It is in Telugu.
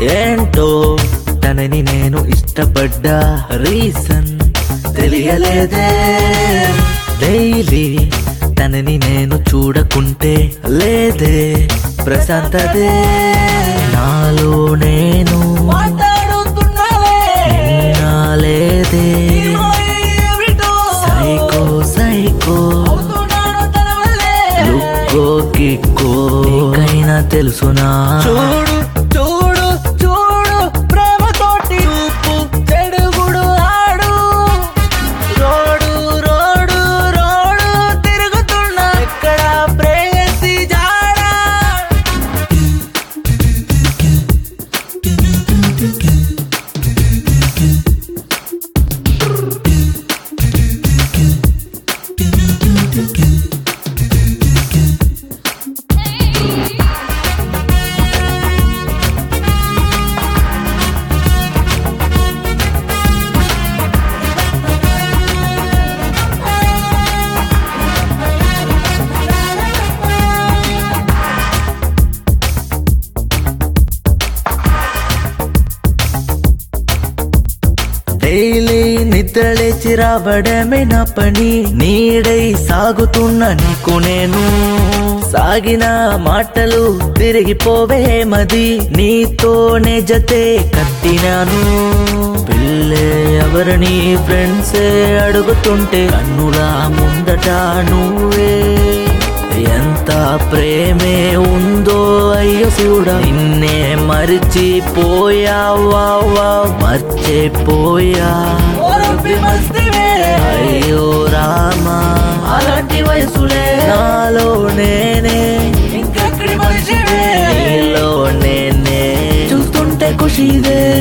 ఏంటో తనని నేను ఇష్టపడ్డా రీజన్ తెలియలేదే డైలీ తనని నేను చూడకుంటే లేదే ప్రశాంతదే నాలో నేను నిన్నా లేదే సైకో సైకో లుక్కో కిక్కో నీకైనా తెలుసునా చూడు చూడు చూడు ప్రేమతోటి చూపు చెడుగుడు ఆడు రోడు రోడు రోడు తిరుగుతున్నా ఎక్కడ ప్రేయసి జాడా డైలీ నిద్రలేచి రావడమే నా పని నీడై సాగుతున్న నీకు నేను సాగిన మాటలు తిరిగిపోవే మది నీతోనే జతే కట్టినాను పిల్లే ఎవరిని ఫ్రెండ్సే అడుగుతుంటే కన్నుల ముందట నువ్వే ఎంత ప్రేమే ఉందో అయ్యో శివుడా నిన్నే మరిచిపోయావా వా, మర్చిపోయా ఓరబ్బి మస్తివే అయ్యో రామా అలాంటి వయసులే నాలో నేనే ఇంకెక్కడి మనిషివే నీలో నేనే చూస్తుంటే ఖుషిదే